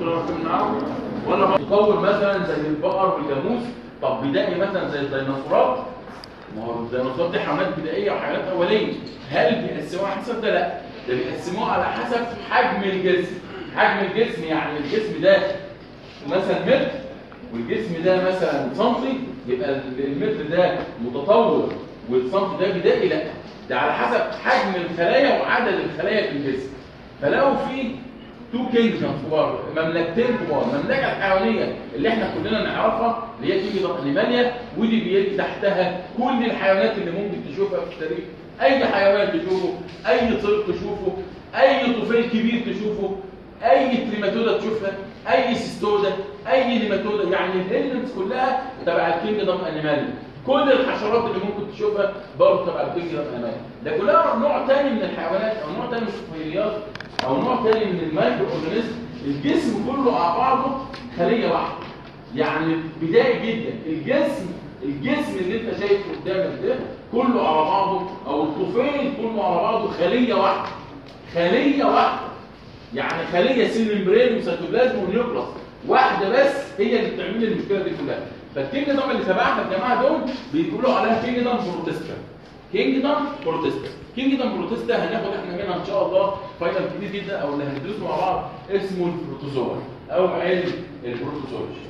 بتعرف تمنعه ولا متطور مثلا زي البقر والجاموس طب بدائي مثلا زي الديناصورات ما هو الديناصورات دي حيوانات بدائيه وحيوانات اوليه هل بيقسموها حسب ده لا ده بيقسموها على حسب حجم الجسم حجم الجسم يعني الجسم ده مثلا متر والجسم ده مثلا سنتي يبقى المتر ده متطور والسنتي ده بدائي لا ده على حسب حجم الخلايا وعدد الخلايا في الجسم فلو في تو كينجدمز كبار مملكتين كبار المملكه الحيوانيه اللي احنا كلنا نعرفها اللي هي كينجدم انيماليا ودي بيجي تحتها كل الحيوانات اللي ممكن تشوفها في التاريخ اي حيوان تشوفه اي طير تشوفه اي طفيل كبير تشوفه اي تريماتودا تشوفها اي سيستودا اي نيماتودا يعني الهيلمنتس كلها تبع الكينجدم انيماليا كل الحشرات اللي ممكن تشوفها برضه تبع الكينجدم انيماليا ده كلها نوع تاني من الحيوانات او نوع تاني من الطفيليات او نوع تاني من المايكرو اورجانيزم الجسم كله على بعضه خليه واحده يعني بدائي جدا الجسم الجسم اللي انت شايفه قدامك ده كله على بعضه او الطفيل كله على بعضه خليه واحده خليه واحده يعني خليه سيل ممبرين وسيتوبلازم ونيوكلاس واحده بس هي اللي بتعمل المشكله دي كلها فالكينجدم اللي تبعها الجماعه دول بيقولوا عليها كينجدم بروتستا كينجدم بروتستا كينجدم بروتستا هناخد احنا منها ان شاء الله فاينل كبير جدا او اللي هندرسه مع بعض اسمه البروتوزوا او علم البروتوزولوجي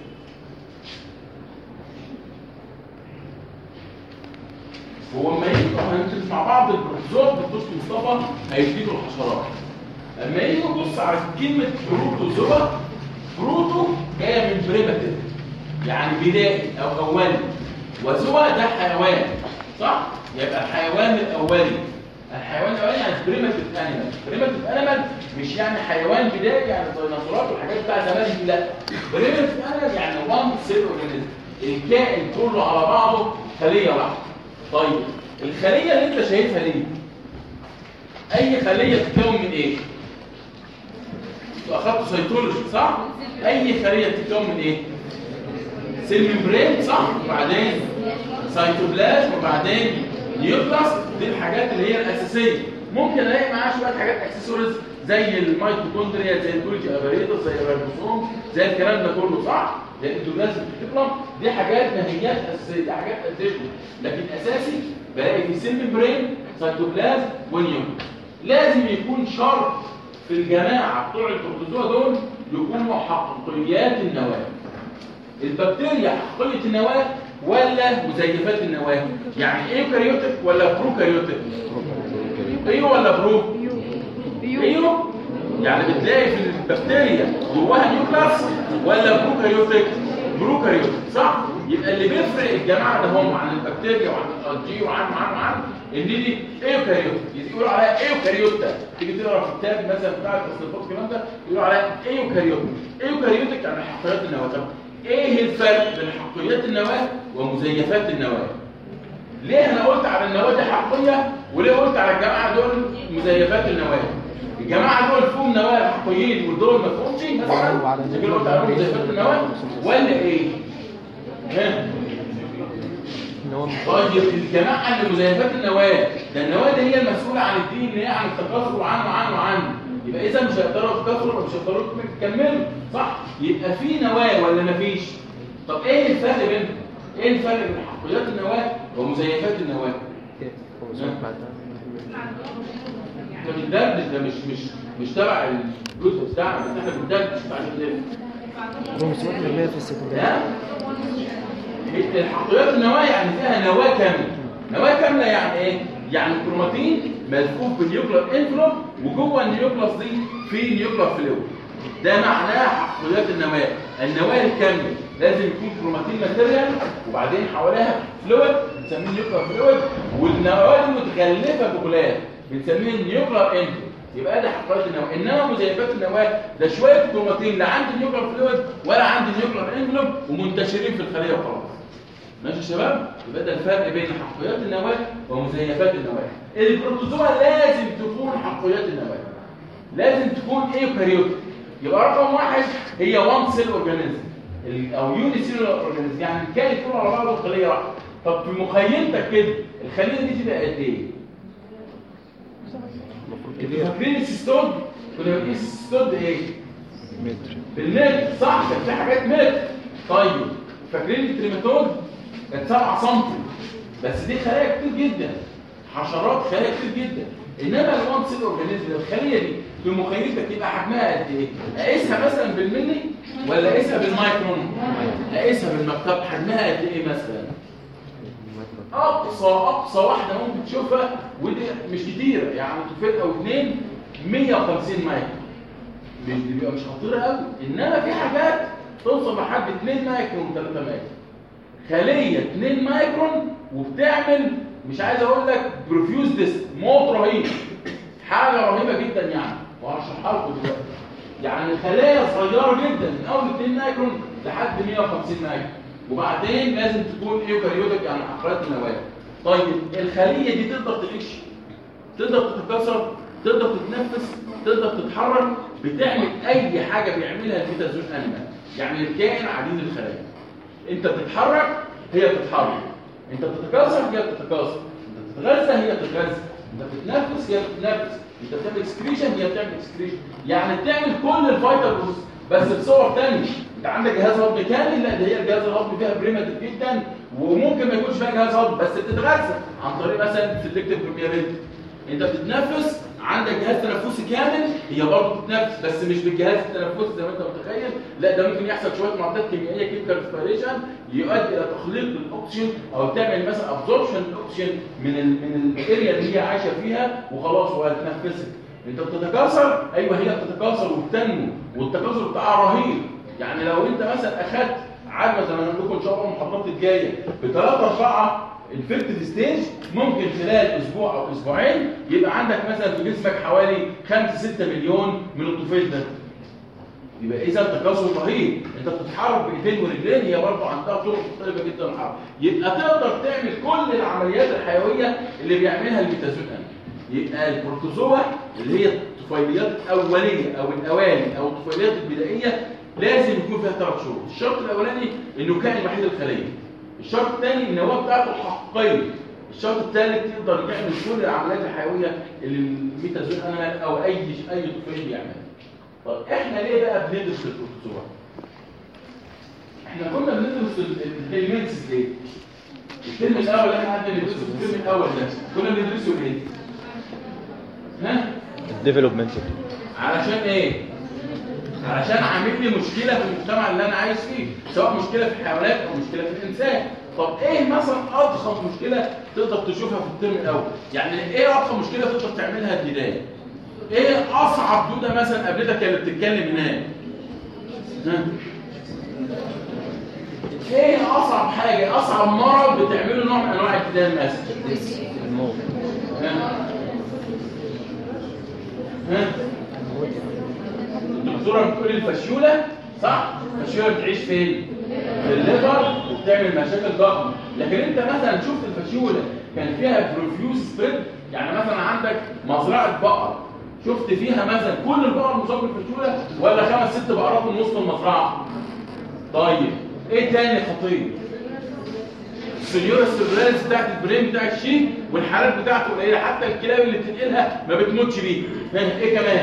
هو لما يجي هندرس مع بعض البروتوزوا بالدكتور مصطفى هيديله الحشرات لما يجي نبص على كلمه بروتوزوا بروتو جايه من بريماتيف يعني بدائي او اولي وزوا ده حيوان صح يبقى الحيوان الاولي الحيوان الاولي يعني بريماتيف انيمال بريماتيف انيمال مش يعني حيوان بدائي يعني الديناصورات والحاجات بتاع زمان دي لا بريماتيف انيمال يعني وان سيل اورجانيزم الكائن كله على بعضه خليه واحده طيب الخليه اللي انت شايفها دي اي خليه تتكون من ايه اخدت سيتولوجي صح اي خليه بتتكون من ايه سيل ممبرين صح وبعدين سيتوبلازم وبعدين نيوكلاس دي الحاجات اللي هي الاساسيه ممكن الاقي معاها شويه حاجات اكسسوارز زي الميتوكوندريا زي الجولجي اباريتوس زي الريبوسوم زي الكلام ده كله صح زي الدوبلازم الكتلم دي حاجات ماهيات اساسيه دي حاجات اساسيه لكن اساسي بلاقي في سيل ممبرين سيتوبلازم ونيوكلاس لازم يكون شرط في الجماعه بتوع البروتوزوا دول يكونوا حقيقيات النواه البكتيريا حقيقيه النواه ولا مزيفات النواه يعني ايوكاريوتيك ولا بروكاريوتيك ايوه ولا برو ايوه يعني بتلاقي في البكتيريا جواها نيوكلاس ولا بروكاريوتيك بروكاريوتيك صح يبقى اللي بيفرق الجماعه ده هم عن البكتيريا وعن الالجي وعن وعن وعن ان دي ايوكاريوت يقولوا عليها ايوكاريوتا تيجي تقرا في الكتاب مثلا بتاع التصنيفات الكلام ده يقولوا عليها ايوكاريوت ايوكاريوتيك يعني حقيقات النواه طب ايه الفرق بين حقيقات النواه ومزيفات النواه ليه انا قلت على النواه دي حقيقيه وليه قلت على الجماعه دول مزيفات النواه الجماعه دول فيهم نواه حقيقيين ودول ما فيهمش مثلا عشان قلت عليهم مزيفات النواه ولا ايه ها طيب الجماعه اللي مزيفات النواه ده النواه دي هي المسؤوله عن الدين اللي هي عن التكاثر وعنه وعنه وعنه يبقى اذا مش هيقدروا يتكاثروا مش هيقدروا يكملوا صح يبقى في نواه ولا مفيش طب ايه الفرق بينهم ايه الفرق بين حقيقات النواه ومزيفات النواه احنا بندردش ده مش مش مش تبع الجزء بتاعنا بس احنا بندردش عشان نفهم رمسيات الرمية في السكندري ها؟ الحقيقات النواة يعني فيها نواة كاملة نواة كاملة يعني ايه؟ يعني الكروماتين ملفوف بالنيوكلر انفلوب وجوه النيوكلس دي في نيوكلر فلويد ده معناه حقيقات النواة النواة الكاملة لازم يكون كروماتين ماتيريال وبعدين حواليها فلويد بنسميه نيوكلر فلويد والنواة دي متغلفة بغلاف بنسميه نيوكلر انفلوب يبقى ده حقيقات النواه انما مزيفات النواه ده شويه كروماتين لا عندي نيوكلر فلويد ولا عندي نيوكلر انفلوب ومنتشرين في الخليه وخلاص ماشي يا شباب يبقى ده الفرق بين حقيقات النواه ومزيفات النواه البروتوزوا لازم تكون حقيقات النواه لازم تكون ايوكاريوتيك يبقى رقم واحد هي وان سيل اورجانيزم او يوني سيل اورجانيزم يعني الكائن كله على بعضه خليه واحده طب في مخيلتك كده الخليه دي تبقى قد ايه المفروض اللي كبيرة فاكرين السيستود كنا بنقيس السيستود ايه متر بالمتر صح كان في حاجات متر طيب فاكرين التريماتود كانت 7 سم بس دي خلايا كتير جدا حشرات خلايا كتير جدا انما الوان سيل اورجانيزم الخليه دي في مخيلتك يبقى حجمها قد ايه اقيسها مثلا بالملي ولا اقيسها بالمايكرون اقيسها بالمكتب حجمها قد ايه مثلا اقصى اقصى واحده ممكن تشوفها ودي مش كتيره يعني طفل او اثنين 150 مايكرون مش دي بيبقى مش خطيره قوي انما في حاجات توصل لحد 2 مايكرون 3 مايكرون خليه 2 مايكرون وبتعمل مش عايز اقول لك بروفيوز ديسك موت رهيب حاجه رهيبه جدا يعني وهشرحها لكم دلوقتي يعني خلايا صغيره جدا من اول 2 مايكرون لحد 150 مايكرون وبعدين لازم تكون ايوكاريوتك يعني حقرات النواه طيب الخليه دي تقدر تعيش تقدر تتكاثر تقدر تتنفس تقدر تتحرك بتعمل اي حاجه بيعملها الميتازون انيمال يعني الكائن عديد الخلايا انت بتتحرك هي بتتحرك انت بتتكاثر هي بتتكاثر انت بتتغذى هي بتتغذى انت بتتنفس هي بتتنفس انت بتعمل اكسكريشن هي بتعمل اكسكريشن يعني بتعمل كل الفيتال بروسيس بس بصور تانية انت عندك جهاز هضمي كامل لا ده هي الجهاز الهضمي فيها بريماتيف جدا وممكن ما يكونش فيها جهاز هضمي بس بتتغذى عن طريق مثلا سيلكتيف برميابيلتي انت بتتنفس عندك جهاز تنفسي كامل هي برضه بتتنفس بس مش بالجهاز التنفسي زي ما انت متخيل لا ده ممكن يحصل شويه معدات كيميائيه كيميكال ريسبيريشن يؤدي الى تخليق الاكسجين او تعمل مثلا ابزوربشن الاكسجين من ال من الاريا اللي هي عايشه فيها وخلاص وهتنفسك انت بتتكاثر ايوه هي بتتكاثر وبتنمو والتكاثر بتاعها رهيب يعني لو انت مثلا اخدت عادة زي ما هنقول لكم ان شاء الله المحاضرات الجايه بثلاثة اربعة الفيرتد ستيج ممكن خلال اسبوع او اسبوعين يبقى عندك مثلا في جسمك حوالي 5 6 مليون من الطفيل ده يبقى اذا التكاثر رهيب انت بتتحرك بايدين ورجلين هي برضه عندها طرق مختلفه جدا للحركه يبقى تقدر تعمل كل العمليات الحيويه اللي بيعملها الميتازون يبقى البروتوزوا اللي هي الطفيليات الاوليه او الاواني او الطفيليات البدائيه لازم يكون فيها ثلاث شروط الشرط الاولاني انه كائن وحيد الخليه الشرط الثاني النواه بتاعته حقيقيه الشرط الثالث يقدر يعمل كل العمليات الحيويه اللي الميتازون انيمال او اي اي طفيل بيعملها طب احنا ليه بقى بندرس البروتوزوا احنا كنا بندرس الهيلمنتس ليه الترم الاول اللي احنا قعدنا ندرسه الترم الاول ده كنا بندرسه ليه ها الديفلوبمنت علشان ايه علشان عامل لي مشكله في المجتمع اللي انا عايش فيه سواء مشكله في الحيوانات او مشكله في الانسان طب ايه مثلا اضخم مشكله تقدر تشوفها في الترم الاول يعني ايه اضخم مشكله تقدر تعملها البدايه ايه اصعب دوده مثلا قابلتك اللي بتتكلم هناك ها؟ ايه اصعب حاجه اصعب مرض بتعمله نوع من انواع الابتدان مثلا الموت ها ها الدكتوره بتقول الفشوله صح الفشوله بتعيش فين في الليفر وبتعمل مشاكل ضخمه لكن انت مثلا شفت الفشوله كان فيها بروفيوز سبريد يعني مثلا عندك مزرعه بقر شفت فيها مثلا كل البقر مصاب بالفشوله ولا خمس ست بقرات من وسط المزرعه طيب ايه تاني خطير السنيورة السيرفيلانس بتاعت البرين بتاع الشيك والحالات بتاعته قليله حتى الكلاب اللي بتنقلها ما بتموتش بيه ها ايه كمان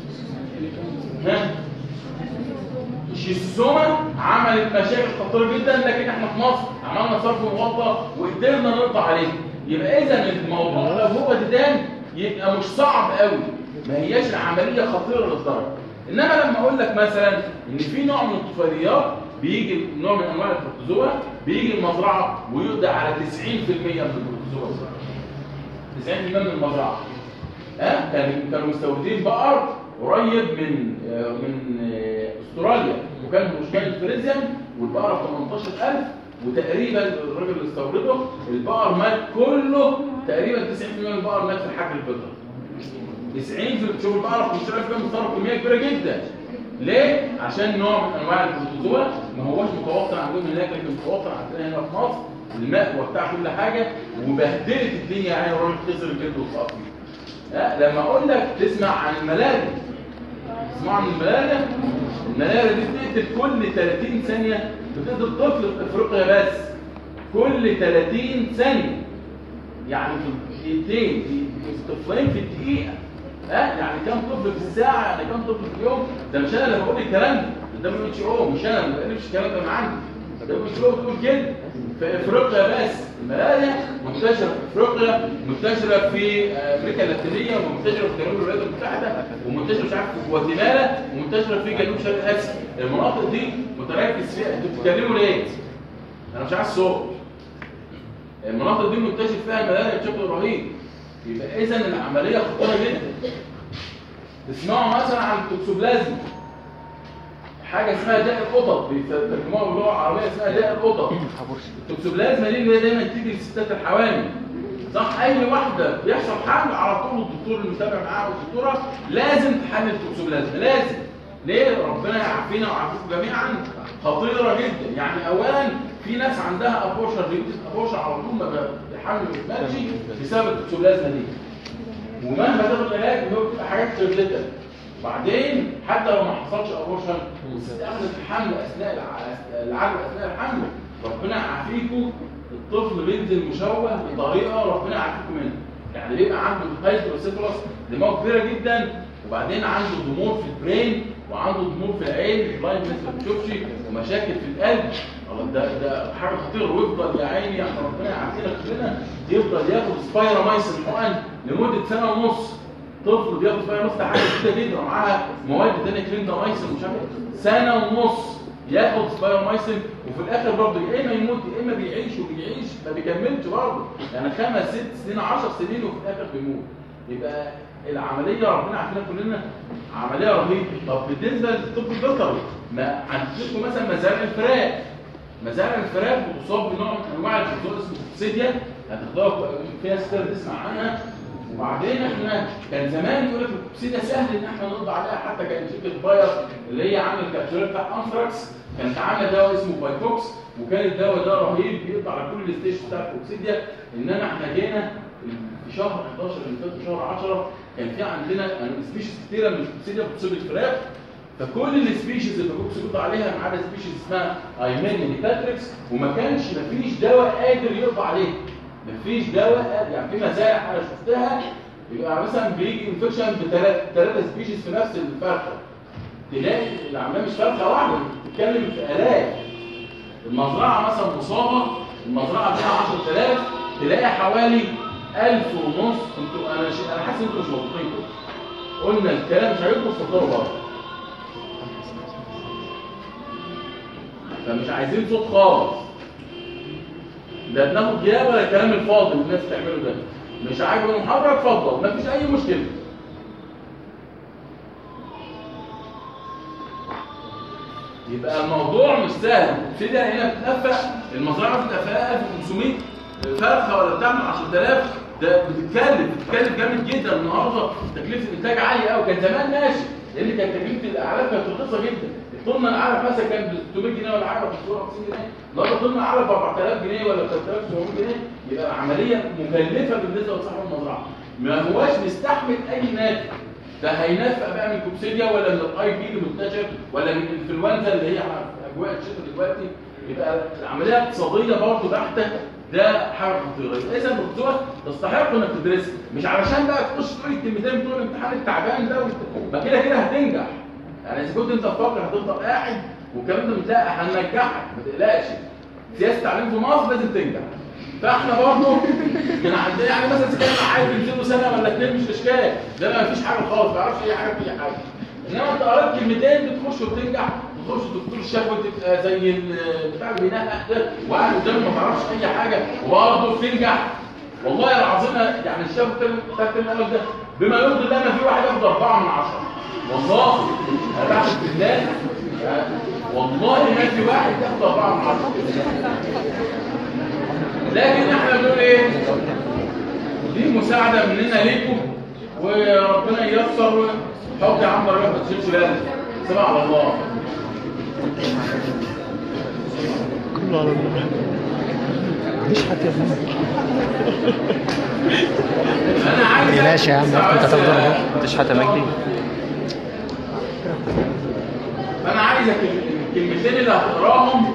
ها الشيستوما عملت مشاكل خطيره جدا لكن احنا في مصر عملنا صرف مغطى وقدرنا نقضي عليه يبقى اذا الموضوع لو هو ديدان يبقى مش صعب قوي ما هياش العمليه خطيره للدرجه انما لما اقول لك مثلا ان في نوع من الطفيليات بيجي نوع من انواع البروتوزوا بيجي المزرعه ويقضي على 90% من البروتوزوا 90% من المزرعه ها كانوا كانوا مستوردين بقر قريب من آه، من آه، استراليا وكان مشكله فريزيان والبقره ب 18000 وتقريبا الراجل اللي استورده البقر مات كله تقريبا 90% من البقر مات في الحجر البيضاء 90 في شوف البقره 15000 كام بتصرف كميه كبيره جدا ليه؟ عشان نوع من انواع البروتوزوا ما هوش متوفر عندهم هناك لكن متوفر عندنا هنا في مصر المأوى بتاع كل حاجه وبهدلت الدنيا يعني الراجل خسر الجلد والصقر لا لما اقول لك تسمع عن الملاريا تسمع عن الملاريا الملاريا دي بتقتل كل 30 ثانيه بتقتل طفل في افريقيا بس كل 30 ثانيه يعني في دقيقتين في طفلين في الدقيقه ها يعني كام طفل في الساعه يعني كام طفل في اليوم ده مش انا اللي بقول الكلام ده ده من اتش او مش انا ما بقولش الكلام ده من عندي ده اتش او بتقول كده في افريقيا بس الملاria منتشره في افريقيا منتشره في امريكا اللاتينيه ومنتشره في جنوب الولايات المتحده ومنتشره مش عارف في جواتيمالا ومنتشره في جنوب شرق اسيا المناطق دي متركز فيها انتوا بتتكلموا ليه؟ انا مش عايز صوت المناطق دي منتشر فيها الملاria بشكل رهيب يبقى اذا العمليه خطيره جدا تسمعوا مثلا عن التوكسوبلازم حاجه اسمها داء القطط بيترجموها باللغه العربيه اسمها داء القطط التوكسوبلازما دي اللي هي دايما تيجي للستات الحوامل صح اي واحده بيحصل حمل على طول الدكتور المتابع معاها والدكتوره لازم تحلل التوكسوبلازما لازم ليه ربنا يعافينا ويعافيكم جميعا خطيره جدا يعني اولا في ناس عندها ابورشن ريوتس ابورشن على طول ما بيحمل ما بيتماتش بسبب التوكسوبلازما دي ومهما تاخد علاج بيبقى حاجات جدا بعدين حتى لو ما حصلش ابورشن واستخدمت الحمل اثناء الع- العدوى اثناء الحمل ربنا يعافيكم الطفل بينزل مشوه بطريقه ربنا يعافيكم منها يعني بيبقى عنده هايدروسيفلس دماغه كبيره جدا وبعدين عنده ضمور في البرين وعنده ضمور في العين بلايندنس ما بتشوفش ومشاكل في القلب الله ده ده حاجه خطيره ويفضل يا عيني يعني ربنا يعافينا كلنا يفضل ياخد سبايرامايسين حقن لمده سنه ونص طفل بياخد سبايرامايسين ده حاجه جديده جدا ومعاها مواد تانية كليندامايسين ومش عارف إيه. سنه ونص ياخد سبايرامايسين وفي الاخر برضه يا اما يموت يا اما بيعيش وبيعيش ما بيكملش برضه يعني خمس ست سنين 10 سنين وفي الاخر بيموت يبقى العمليه ربنا عارفينها كلنا عمليه رهيبه طب بالنسبه للطب البيطري ما عندكم مثلا مزارع الفراخ مزارع الفراخ بتصاب بنوع من انواع الفطور اسمه كوكسيديا هتاخدوها في ناس كتير تسمع عنها وبعدين احنا كان زمان يقول لك الكوكسيديا سهل ان احنا نقضي عليها حتى كان شركه باير اللي هي عامله الكابسولات بتاع انثراكس كانت عامله دواء اسمه بايكوكس وكان الدواء ده رهيب بيقضي على كل الستيج بتاع الكوكسيديا انما احنا جينا في شهر 11 اللي فات وشهر 10 كان في عندنا سبيشيز كتيره من الكوكسيديا بتصيب الفراخ فكل السبيشيز اللي كوكس بيقضي عليها ما عدا سبيشيز اسمها ايمين هيباتريكس وما كانش مفيش دواء قادر يقضي عليه مفيش دواء قادر يعني في مزارع انا شفتها يبقى مثلا بيجي انفكشن بثلاثه سبيشيز في نفس الفرخه تلاقي العمليه مش فرخه واحده بتتكلم في الاف المزرعه مثلا مصابه المزرعه فيها 10000 تلاقي حوالي 1000 ونص انتوا انا ش... انا حاسس ان انتوا مش مبسوطين قلنا الكلام مش هيبقوا صدروا بره فمش عايزين صوت خالص ده بناخد جياب ولا الكلام الفاضي اللي الناس بتعمله ده مش عاجبك المحاضره اتفضل مفيش اي مشكله يبقى الموضوع مش سهل تبتدي هنا بتتلفق المزرعه بتتلفقها 1500 فرخه ولا بتعمل 10000 ده بتتكلف بتتكلف جامد جدا النهارده تكلفه الانتاج عاليه قوي كان زمان ماشي لان كانت تكلفه الاعلاف كانت رخيصه جدا طن العلف مثلا كان ب 600 جنيه ولا حاجه ب 650 جنيه النهارده طن العلف ب 4000 جنيه ولا ب 3700 جنيه يبقى عمليه مكلفه بالنسبه لصاحب المزرعه ما هواش مستحمل اي ناتج ده هينفق بقى من كوبسيديا ولا من الاي بي اللي منتشر ولا من الانفلونزا اللي هي في اجواء الشتاء دلوقتي يبقى العمليه اقتصاديه برضه بحته ده حاجه خطيره اذا الدكتور تستحق انك تدرسها مش علشان بقى تخش تقول الكلمتين بتوع الامتحان التعبان ده وانت- ما كده كده هتنجح يعني اذا كنت انت فاكر هتفضل قاعد والكلام ده لا هننجحك ما تقلقش سياسه التعليم في مصر لازم تنجح فاحنا برضه كان عندنا يعني مثلا اذا كان عايز ينزلوا سنه ولا اتنين مش اشكال ده ما فيش حاجه خالص ما يعرفش اي حاجه في اي حاجه انما انت قريت كلمتين بتخش وبتنجح تخش دكتور الشفوي تبقى زي ال- بتاع اللي بينقح ده وقاعد قدامك ما تعرفش اي حاجه وبرضه بتنجح والله العظيم يعني الشفوي بتاع الكلمه الأول ده بما يرضي الله ما في واحد ياخد اربعه من عشره والله انا بعشق في الله والله ما في واحد ياخد اربعه من عشره لكن احنا بنقول ايه دي مساعدة مننا ليكم وربنا ييسر حط يا عم الروح ما تشيلش بالك سمع على الله كله على الله اشحت يا ابني انا عايز ماشي يا عم انت تفضل تشحت يا مجدي فانا عايزك الكلمتين اللي هتقراهم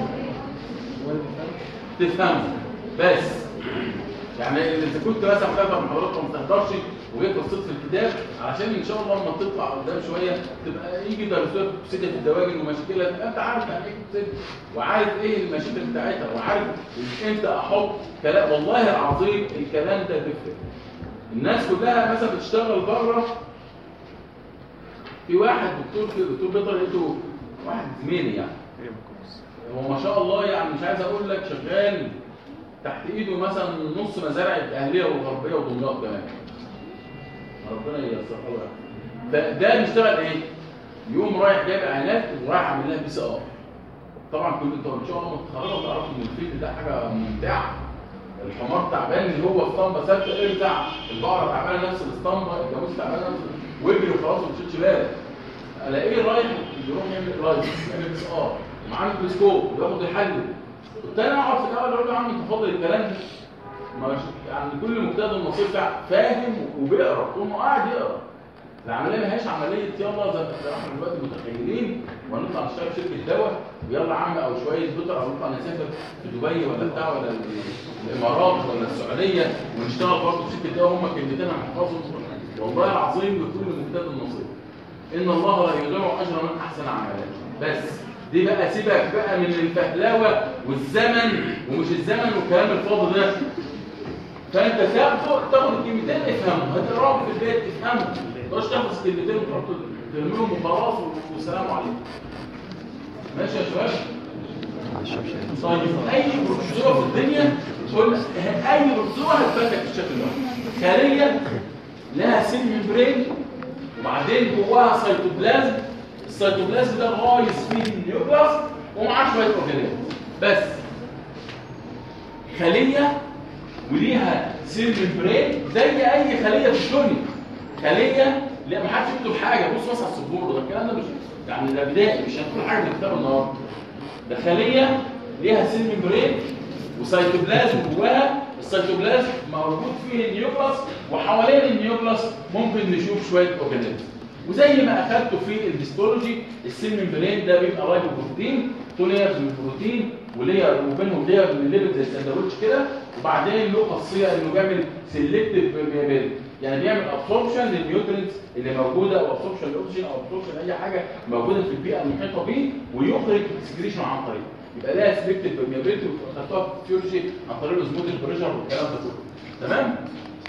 تفهمهم بس يعني اذا كنت مثلا بتحضر محاضرات وما تحضرش وهي قصتها في الكتاب عشان ان شاء الله لما تطلع قدام شويه تبقى يجي درسوها في في الدواجن ومشاكلها تبقى انت عارف يعني ايه توكسيديا وعارف ايه المشاكل بتاعتها وعارف امتى احط كلام والله العظيم الكلام ده بيفرق الناس كلها مثلا بتشتغل بره في واحد دكتور كده دكتور بيطري لقيته واحد زميلي يعني هو ما شاء الله يعني مش عايز اقول لك شغال تحت ايده مثلا نص مزارع الاهليه والغربيه ودمياط كمان ربنا ييسرها له يعني. فده بيشتغل ايه؟ يقوم رايح جايب عينات ورايح عامل لها بي سي ار طبعا كل انتوا ان شاء الله متخرجوا تعرفوا ان الفيلد ده حاجه ممتعه الحمار تعبان اللي هو اسطمبه ثابته ارجع البقره تعبانه نفس الاسطمبه الجاموس تعبانه نفس واجري وخلاص وما تشيلش بالك الاقيه رايح يروح يعمل رايز يعمل بي سي ار معاه ميكروسكوب وياخد يحلل كنت انا اقعد في الاول اقول له يا عم انت فاضل الكلام ده ما يعني كل مجتهد النصيب بتاع فاهم وبيقرا طول ما قاعد يقرا العمليه ما هياش عمليه يلا زي ما احنا دلوقتي متخيلين وهنطلع نشتغل في شركه دواء ويلا عم او شويه بيتر او نطلع نسافر في دبي ولا بتاع ولا الامارات ولا السعوديه ونشتغل برضه في شركه دواء هم كلمتين هنحفظهم والله العظيم لكل مجتهد النصيب ان الله لا يضيع اجر من احسن عملا بس دي بقى سيبك بقى من الفهلوه والزمن ومش الزمن والكلام الفاضي ده فانت تاخد تاخد الكلمتين افهمهم هتقراهم في البيت افهمهم ما تقدرش تحفظ كلمتين وتروح ترميهم وخلاص والسلام عليكم ماشي يا شباب طيب اي بروسيجر في الدنيا قلنا اي بروسيجر هتفاتك بالشكل ده خليه لها سن ممبرين وبعدين جواها سيتوبلازم السيتوبلازم ده غايص فيه النيوكلاس ومعاه شويه اورجانيزم بس خليه وليها سيل ممبرين زي اي خليه في الدنيا خليه لا ما حدش يكتب حاجه بص بص على السبوره ده الكلام ده مش يعني ده بدائي مش هنقول حاجه من الكتاب النهارده ده خليه ليها سيل ممبرين وسيتوبلازم جواها السيتوبلازم موجود فيه النيوكلاس وحوالين النيوكلاس ممكن نشوف شويه اورجانيزم وزي ما اخدته في الهيستولوجي السيل ممبرين ده بيبقى رايبوبروتين تو لايرز من البروتين ولير وبينهم لير من الليبيد زي الساندوتش كده وبعدين له خاصيه انه بيعمل سيلكتيف بيبل يعني بيعمل ابسوربشن للنيوترينتس اللي موجوده او ابسوربشن للاكسجين او ابسوربشن اي حاجه موجوده في البيئه المحيطه بيه ويخرج اكسكريشن عن طريقه يبقى لها سيلكتيف بيبيلتي وخدتها في الفيولوجي عن طريق الاسموث بريشر والكلام ده كله تمام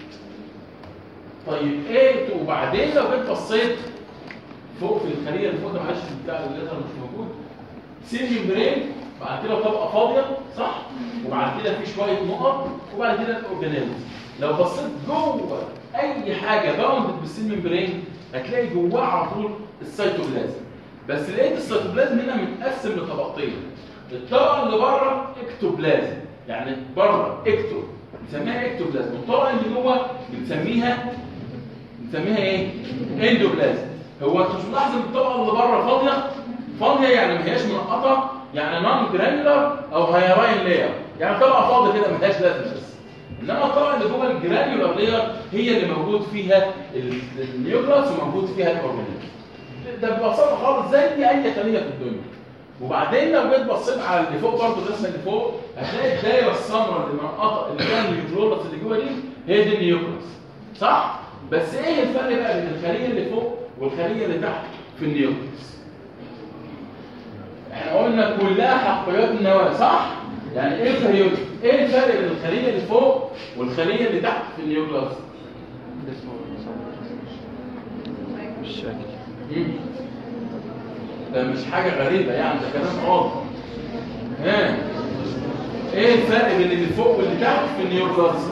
طيب ايه وبعدين لو جيت بصيت فوق في الخليه اللي فوق ده معلش بتاع الليزر مش موجود سيل ممبرين بعد كده طبقه فاضيه صح وبعد كده في شويه نقط وبعد كده الاورجانيزم لو بصيت جوه اي حاجه باوند بالسيل ممبرين هتلاقي جواه على طول السيتوبلازم بس لقيت السيتوبلازم هنا متقسم لطبقتين الطبقه اللي بره اكتوبلازم يعني بره اكتو بنسميها اكتوبلازم والطبقه اللي جوه بنسميها بنسميها ايه اندوبلازم هو انت مش ملاحظ ان الطبقه اللي بره فاضيه فاضيه يعني ما هياش منقطه يعني نون جرانيولار او هيراين لاير يعني طبقه فاضيه كده ما لهاش لازمه بس انما الطبقه اللي جوه الجرانيولار لاير هي اللي موجود فيها النيوكلاس وموجود فيها الاورجانيزم ده ببساطه خالص زي اي خليه في الدنيا وبعدين لو جيت بصيت على اللي فوق برضه الرسمه اللي فوق هتلاقي الدايره السمراء اللي منقطه اللي فيها النيوكلوس اللي جوه دي هي دي النيوكلاس صح بس ايه الفرق بقى بين الخليه اللي فوق والخليه اللي تحت في النيوكلاس احنا قلنا كلها حقيقات النواه صح يعني ايه الفرق ايه الفرق بين الخليه اللي فوق والخليه اللي تحت في النيوكلاس الشكل مم. ده مش حاجه غريبه يعني ده كلام واضح ها ايه الفرق بين اللي فوق واللي تحت في النيوكلاس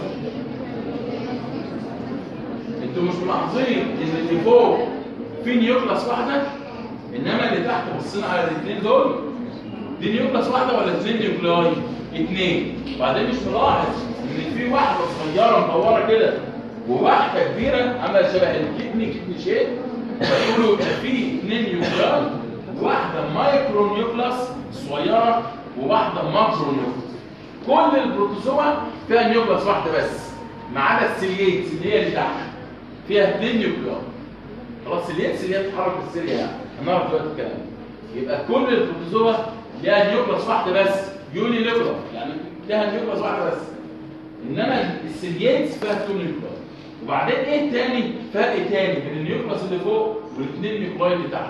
انتوا مش ملاحظين ان اللي فوق في نيوكلاس واحده انما اللي تحت بصينا على الاثنين دول دي نيوكلاس واحده ولا اثنين نيوكلاي اثنين وبعدين مش ملاحظ ان في واحده صغيره مدوره كده وواحده كبيره عامله شبه الكدني كدني شيب فيقولوا في اثنين نيوكلاي واحده مايكرو نيوكلاس صغيره وواحده ماكرو نيوكلاس كل البروتوزوا فيها نيوكلاس واحده بس ما عدا السيليتس اللي هي اللي تحت فيها اثنين نيوكلاي خلاص الياس اللي هي بتتحرك بالسيريا يعني هنعرف دلوقتي الكلام يبقى كل البروتوزوا ليها نيوكلاس واحده بس يوني نيوكلاس يعني ليها نيوكلاس واحده بس انما السيلياتس فيها تو نيوكلاس وبعدين ايه تاني فرق تاني بين النيوكلاس اللي فوق والاثنين نيوكلاي اللي تحت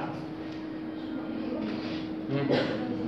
مم.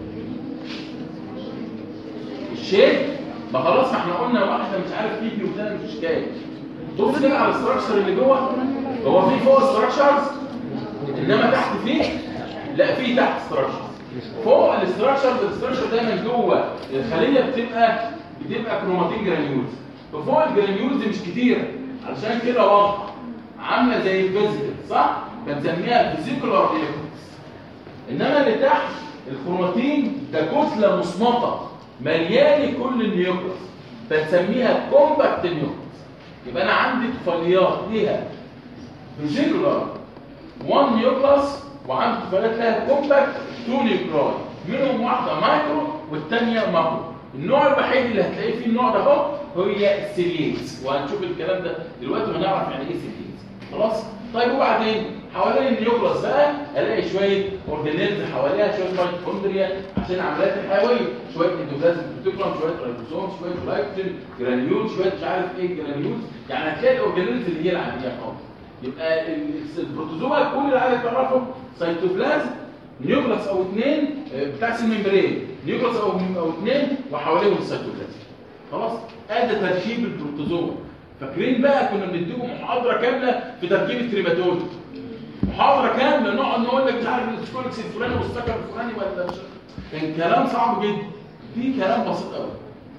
الشيب ما خلاص ما احنا قلنا واحده مش عارف تيجي وثاني مش اشكال بص كده على الاستراكشر اللي جوه هو في فوق استراكشرز انما تحت فيه لا في تحت استراكشر فوق الاستراكشرز الاستراكشر دايما جوه الخليه بتبقى بتبقى كروماتين جرانيولز ففوق الجرانيولز مش كتير علشان كده واضحه عامله زي الفيزيكال صح بنسميها فيزيكولار ايكوس انما اللي تحت الكروماتين ده كتله مصمطه مليانه كل النيوكلس فنسميها كومباكت نيوكلس يبقى انا عندي طفيليات ليها فيزيكولار 1 نيوكلس وعندي طفيليات لها كومباكت 2 نيوكلاي منهم واحده مايكرو والثانيه ماكرو النوع الوحيد اللي هتلاقيه فيه النوع ده اهو هي السيليز وهنشوف الكلام ده دلوقتي وهنعرف يعني ايه سيليز خلاص طيب وبعدين حوالين النيوكلاس بقى الاقي شويه اورجانيلز حواليها شويه ميتوكوندريا عشان العمليات الحيويه شويه اندوبلازم بتكرم شويه رايبوسوم شويه جلايكوجين جرانيول شويه مش عارف ايه جرانيول يعني هتلاقي الاورجانيلز اللي هي العاديه خالص يبقى ال- البروتوزوا كل اللي عايز تعرفه سيتوبلازم نيوكلاس او اثنين بتاع سيل ممبرين نيوكلاس او او اثنين وحواليهم السيتوبلازم خلاص ادي تركيب البروتوزوا فاكرين بقى كنا بنديكم محاضره كامله في تركيب التريماتود محاضره كامله نقعد نقول لك مش عارف السكولكس الفلاني والسكر الفلاني ولا مش كان كلام صعب جدا في كلام بسيط قوي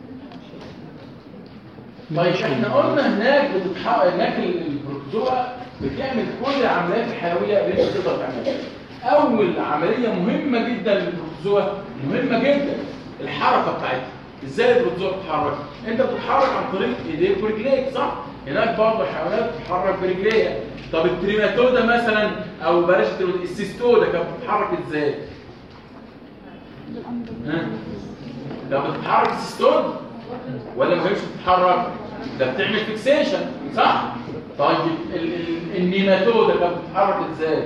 طيب احنا قلنا هناك بتتحقق هناك البروتوزوا بتعمل كل العمليات الحيويه اللي انت تقدر تعملها اول عمليه مهمه جدا للبروتوزوا مهمه جدا الحركه بتاعتها ازاي البروتوزوا بتتحرك انت بتتحرك عن طريق ايديك ورجليك صح هناك برضه الحيوانات بتتحرك برجليها طب التريماتودا مثلا او بلاش التريماتودا السيستودا كانت بتتحرك ازاي ها لو بتتحرك السيستود ولا ما كانتش بتتحرك ده بتعمل فيكسيشن صح طيب ال- ال- النيماتودا كانت بتتحرك ازاي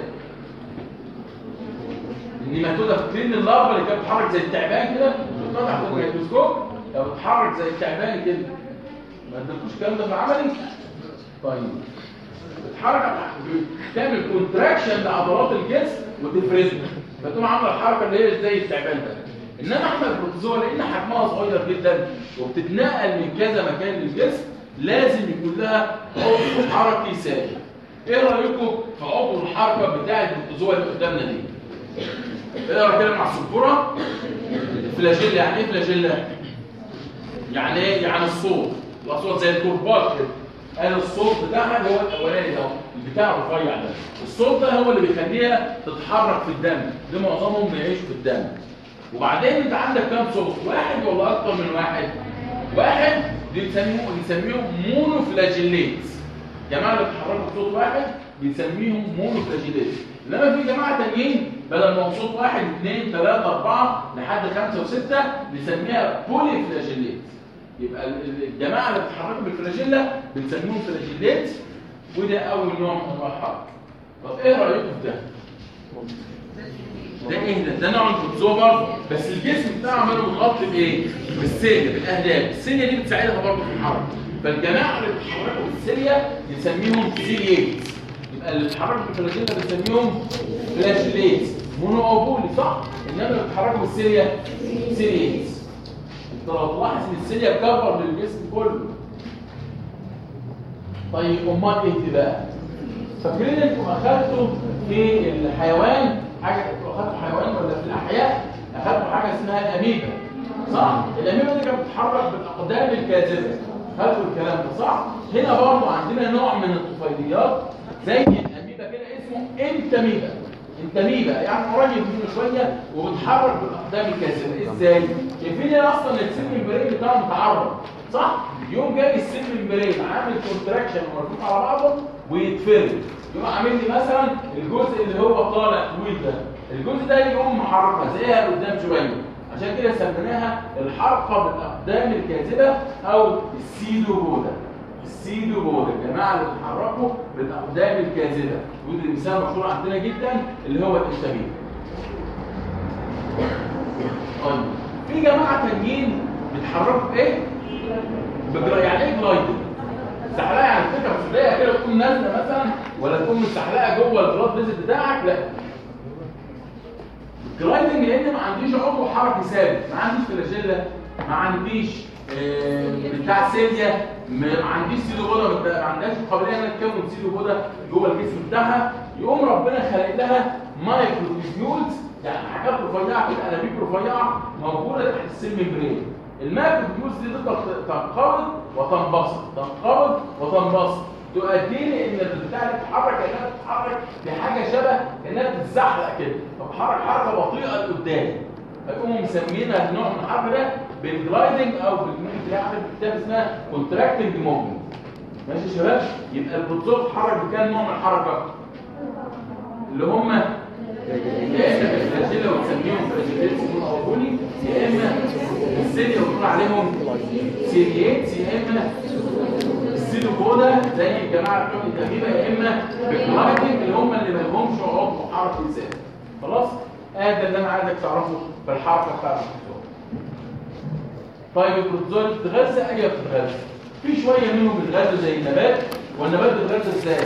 النيماتودا فاكرين اللارفا اللي كانت بتتحرك زي التعبان كده بتطلع تحت الميكروسكوب لو بتتحرك زي التعبان كده ما ادتكوش الكلام ده في العملي طيب بتتحرك تعمل كونتراكشن لعضلات الجسم وتفرزها فتقوم عامله الحركه اللي هي زي التعبان ده انما احنا البروتوزوا لان حجمها صغير جدا وبتتنقل من كذا مكان للجسم لازم يكون لها عضو حركي ثابت ايه رايكم في عضو الحركه بتاع البروتوزوا اللي قدامنا دي ايه رايك كده مع السبوره فلاجيلا يعني ايه فلاجيلا يعني ايه يعني الصوت الاصوات زي الكرباج كده قال الصوت بتاعها اللي هو الاولاني ده البتاع الرفيع ده الصوت ده هو اللي بيخليها تتحرك في الدم ده معظمهم بيعيشوا في الدم وبعدين انت عندك كام صوت واحد ولا اكتر من واحد واحد دي بنسميهم بنسميهم مونوفلاجيليتس جماعه اللي بيتحركوا بصوت واحد بنسميهم مونوفلاجيليتس انما في جماعه تانيين بدل ما هو صوت واحد اثنين ثلاثه اربعه لحد خمسه وسته بنسميها بوليفلاجيليتس يبقى ال- ال- الجماعه اللي بيتحركوا بالفلاجيلا بنسميهم فلاجيليتس وده اول نوع من انواع الحركه طب ايه رايكم في ده ده ايه ده ده نوع من البروتوزوا برضه بس الجسم بتاعه عماله متغطي بايه بالسيليا بالاهداف السيليا دي بتساعدها برضه في الحركه فالجماعه اللي بيتحركوا بالسيليا بنسميهم سيلييتس يبقى اللي بيتحركوا بالفلاجيلا بنسميهم فلاجيليتس مونو او بولي صح انما اللي بيتحركوا بالسيليا سيلييتس انت لو تلاحظ ان السيليا كفر للجسم كله طيب امال ايه دي بقى فاكرين انتوا اخدتوا في الحيوان حاجه انتوا اخدتوا حيوان ولا في الاحياء اخدتوا حاجه اسمها الاميبا صح الاميبا دي كانت بتتحرك بالاقدام الكاذبه خدتوا الكلام ده صح هنا برضه عندنا نوع من الطفيليات زي الاميبا كده اسمه انتاميبا انتاميبا يعني قريب منه شويه وبتحرك بالاقدام الكاذبه ازاي شايفين هنا اصلا السن البرين بتاعه متعرض صح يوم جاي السن البرين عامل كونتراكشن ومربوط على بعضه ويتفرد يقوم عامل لي مثلا الجزء اللي هو طالع طويل ده الجزء ده يقوم محركها زيها لقدام شويه عشان كده سميناها الحركه بالاقدام الكاذبه او السيلوبودا السيلوبودا الجماعه اللي بيتحركوا بالاقدام الكاذبه ودي مثال مشهور عندنا جدا اللي هو الانتامين طيب في جماعه تانيين بيتحركوا بايه؟ بجرا يعني ايه جلايدنج؟ زحلقه يعني فكره مش تلاقيها كده تكون نازله مثلا ولا تكون مستحلقه جوه البلاد فيزيت بتاعك لا الجلايدنج لان ما عنديش عضو حركي ثابت ما عنديش فلاجيلا ما عنديش آه، بتاع سيليا ما عنديش سيلو بودا ما عندهاش القابليه انها تكون سيلو بودا جوه الجسم بتاعها يقوم ربنا خلق لها مايكرو تيبيولز يعني حاجات رفيعه كده انابيب رفيعه موجوده تحت السيل ممبرين المايكرو تيبيولز دي تقدر تنقبض وتنبسط تنقبض وتنبسط تؤدي لي ان البتاع اللي بتتحرك كانها بتتحرك بحاجه شبه كانها بتتزحلق كده فبتحرك حركه بطيئه لقدام فيقوموا مسمينها النوع من الحركه ده بالجلايدنج او بالممكن تلاقي عارف الكتاب اسمها كونتراكتنج موفمنت ماشي يا شباب يبقى البروتوزوا بتتحرك بكام نوع من الحركه اللي هم يا اما الفلاجيلا وتسميهم فلاجيلات يكونوا اوبوني يا اما السيليا وتقول عليهم سيليات يا اما السيلوكودا زي الجماعه بتوع التميمه يا اما بالجلايدنج اللي هم اللي ما لهمش عضو حركي ثابت خلاص ادي اللي انا عايزك تعرفه في الحركه بتاعت البروتوزوا طيب البروتوزوا بتتغذى ايوه بتتغذى في شويه منهم بيتغذوا زي النبات والنبات بيتغذى ازاي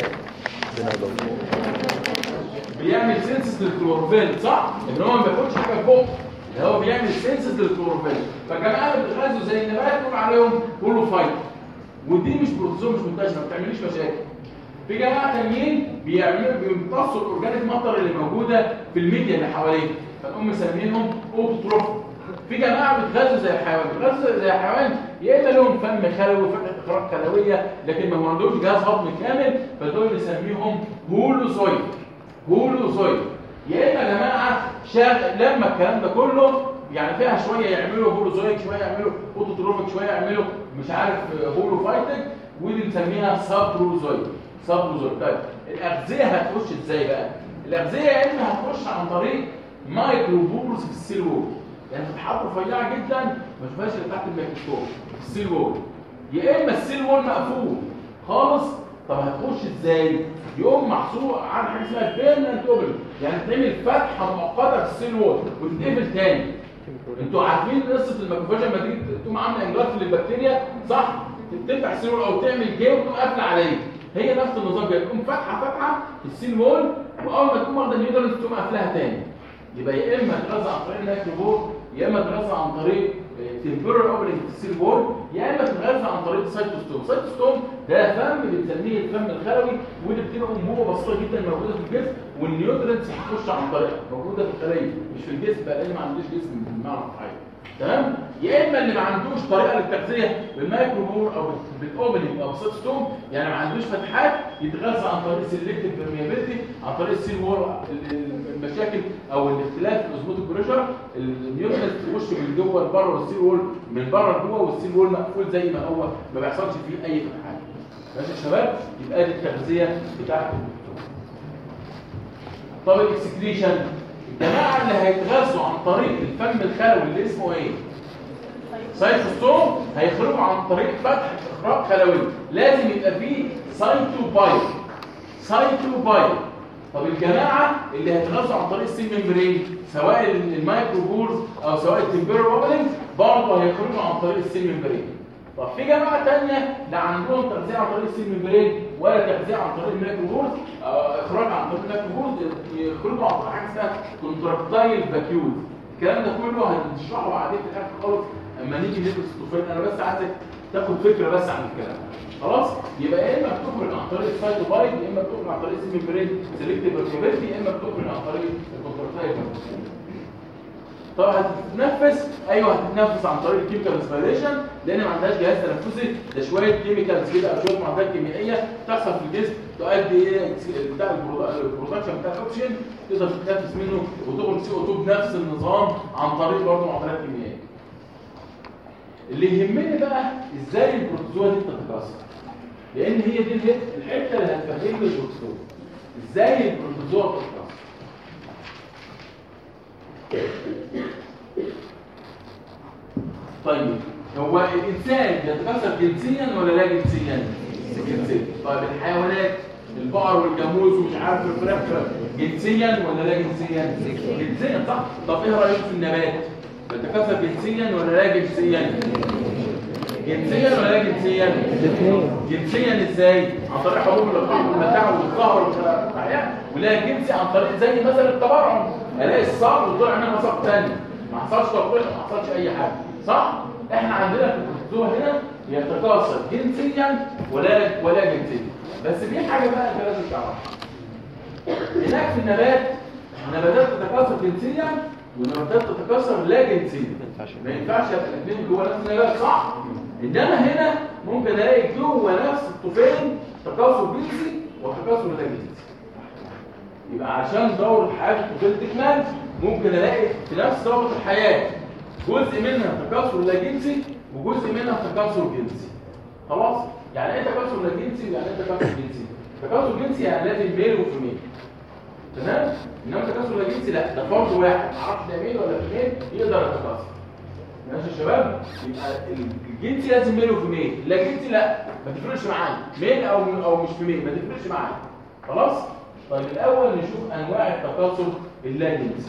بيعمل سينسس للكلوروفيل صح ان هو ما بياخدش حاجه فوق ده هو بيعمل سينسس للكلوروفيل فالجماعه اللي بيتغذوا زي النبات نقول عليهم كله فايت ودي مش بروتوزوم مش منتشره ما بتعمليش مشاكل في جماعه تانيين بيعملوا بيمتصوا الاورجانيك ماتر اللي موجوده في الميديا اللي حواليه فنقوم مسمينهم اوتوتروف في جماعه بيتغذوا زي الحيوان بيتغذوا زي الحيوان يا اما لهم فم خلوي وفتحه اخراج خلويه لكن ما هو عندهمش جهاز هضمي كامل فدول نسميهم هولوزويد هولوزويد يا اما يا جماعه شاغ لما الكلام ده كله يعني فيها شويه يعملوا هولوزويد شويه يعملوا اوتوتروفيك شويه يعملوا مش عارف هولوفايتك ودي بنسميها سابروزويد سابروزويد طيب الاغذيه هتخش ازاي بقى الاغذيه يا اما هتخش عن طريق مايكرو بورز في السيل وول يعني فتحات رفيعه جدا ما تشوفهاش اللي تحت الميكروسكوب في السيل وول يا اما السيل وول مقفول خالص طب هتخش ازاي يقوم محصور عن حاجه اسمها بيرمننت اوبن يعني تعمل فتحه مؤقته في السيل وول وتتقفل تاني انتوا عارفين قصه الميكروفاج لما تيجي تقوم عامله انجلاف للبكتيريا صح تفتح السيل وول او تعمل جي وتقوم قافله عليه هي نفس النظام كده تقوم فاتحه فتحه في السيل وول واول ما تقوم واخده النيوترنز تقوم قافلاها تاني يبقى يا اما تغذى عن طريق الميكروبور يا اما تغذى عن طريق تمبرال اوبننج في السيل وول يا اما تتغذى عن طريق السيتوستوم السيتوستوم ده فم بنسميه الفم الخلوي ودي بتبقى انبوبه بسيطه جدا موجوده في الجسم والنيوترنتس هتخش عن طريقها موجوده في الخليه مش في الجسم بقى اللي ما عندوش جسم بالمعنى الصحيح تمام يا اما اللي ما عندوش طريقه للتغذيه بالميكروبور او بالاوبننج او بالسيتوستوم يعني ما عندوش فتحات يتغذى عن طريق سيلكتيف برميابيلتي عن طريق السيل وول المشاكل او الاختلاف في الاوزموتيك بريشر النيوترنز تخش من جوه لبره والسيل وول من بره لجوه والسيل وول مقفول زي ما هو ما بيحصلش فيه اي فتحات ماشي يا شباب يبقى دي التغذيه بتاعت الدكتور طب الاكسكريشن الجماعه اللي هيتغذوا عن طريق الفم الخلوي اللي اسمه ايه سايتوستوم هيخرجوا عن طريق فتح اخراج خلوي لازم يبقى فيه سايتوبايل سايتوبايل طب الجماعه اللي هيتغذوا عن طريق السيل ممبرين سواء الميكروبورز او سواء التمبيرال اوبننج برضه هيخرجوا عن طريق السيل ممبرين طب في جماعه ثانيه لا عندهم تغذيه عن طريق السيل ممبرين ولا تغذيه عن طريق الميكروبورز اخراج عن طريق الميكروبورز يخرجوا عن طريق حاجه اسمها كونتراكتايل فاكيوز الكلام ده كله هنشرحه بعدين في الاخر خالص اما نيجي ندرس الطفيل انا بس عايزك تاخد فكره بس عن الكلام خلاص يبقى يا اما بتخرج عن طريق السايتوبايد يا اما بتخرج عن طريق السيل ممبرين سيلكتيف برميابيلتي يا اما بتخرج عن طريق الكونتراكتايل طب هتتنفس ايوه هتتنفس عن طريق الكيميكال ريسبيريشن لان ما عندهاش جهاز تنفسي ده شويه كيميكالز كده او شويه معدات كيميائيه تحصل في الجسم تؤدي ايه بتاع البرودكشن بتاع الاكسجين تقدر تتنفس منه وتخرج سي او 2 بنفس النظام عن طريق برضه معدات كيميائيه اللي يهمني بقى ازاي البروتوزوا دي بتتكاثر لان هي دي الحته اللي هتفهم لي البروتوزوا ازاي البروتوزوا بتتكاثر طيب هو الانسان بيتكاثر جنسيا ولا لا جنسيا جنسيا طيب الحيوانات البقر والجاموس ومش عارف الفراخ جنسيا ولا لا جنسيا جنسيا صح طب ايه رايك في النبات بيتكاثر جنسيا ولا لا جنسيا جنسيا ولا لا جنسيا الاثنين جنسيا ازاي عن طريق حبوب اللقاح والمتاع والظهر والاحياء ولا جنسي عن طريق زي مثلا التبرع الاقي الصعب وطلع منها صعب تاني ما حصلش تطبيق ما حصلش اي حاجه صح احنا عندنا في الدكتور هنا يتكاثر جنسيا ولا ولا جنسيا بس في حاجه بقى انت لازم تعرفها هناك في النبات النباتات تتكاثر جنسيا والنباتات تتكاثر لا جنسيا ما ينفعش يبقى الاثنين جوه نفس النبات صح انما هنا ممكن الاقي جوه نفس الطفيل تكاثر جنسي وتكاثر لا جنسي يبقى عشان دورة حياة الطفل تكمل ممكن الاقي في نفس دورة الحياة جزء منها تكاثر لا جنسي وجزء منها تكاثر جنسي خلاص يعني ايه تكاثر لا جنسي ويعني ايه تكاثر جنسي تكاثر جنسي يعني لازم ميل وفيميل تمام انما تكاثر لا جنسي لا ده فرد واحد ما اعرفش ده ميل ولا فيميل يقدر يتكاثر ماشي يا شباب يبقى الجنسي لازم ميل وفيميل لا جنسي لا ما تفرقش معايا ميل او او مش فيميل ما تفرقش معايا خلاص طيب الاول نشوف انواع التكاثر اللا جنسي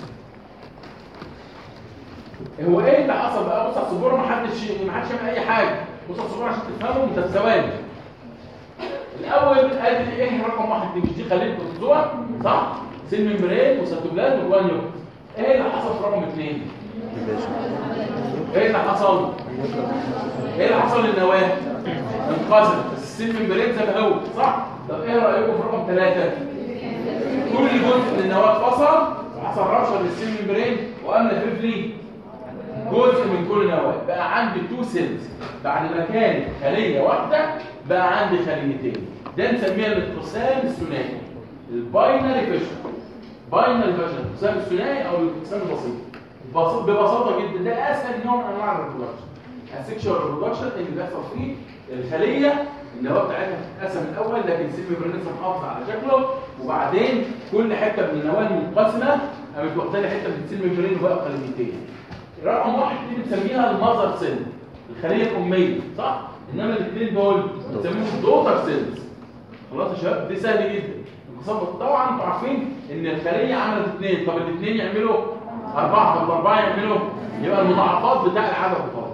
هو ايه اللي حصل بقى بص على السبوره ما حدش ما حدش يعمل اي حاجه بص على السبوره عشان تفهموا انت في ثواني الاول ادي ايه رقم واحد دي مش دي خليه بروتوزوا صح سيل ممبرين وسيتوبلازم وجوانيوم ايه اللي حصل في رقم اثنين ايه اللي حصل ايه اللي حصل للنواه انقسم بس السيل ممبرين زي ما هو صح طب ايه رايكم في رقم ثلاثة كل جزء من النواه اتفصل وحصل رشا للسيل ممبرين وقام لفف لي جزء من كل نواه بقى عندي تو سيلز بعد ما كانت خليه واحده بقى عندي خليتين ده نسميها الانقسام الثنائي الباينري فيشن باينري فيشن الانقسام الثنائي او الانقسام البسيط ببساطه ببساطه جدا ده اسهل نوع من انواع الريبرودكشن السكشوال ريبرودكشن اللي بيحصل فيه الخليه النواه بتاعتها بتتقسم الاول لكن سيل ميمبرين لسه محافظ على شكله وبعدين كل حته من النواه المنقسمه قامت واخده لي حته من السيل ميمبرين وبقى خليتين رقم واحد دي بنسميها المذر سيل الخليه الاميه صح انما الاثنين دول بنسميهم دوتر سيلز خلاص يا شباب دي سهل جدا المصاب طبعا انتوا عارفين ان الخليه عملت اثنين طب الاثنين يعملوا اربعه طب الاربعه يعملوا يبقى المضاعفات بتاع العدد خالص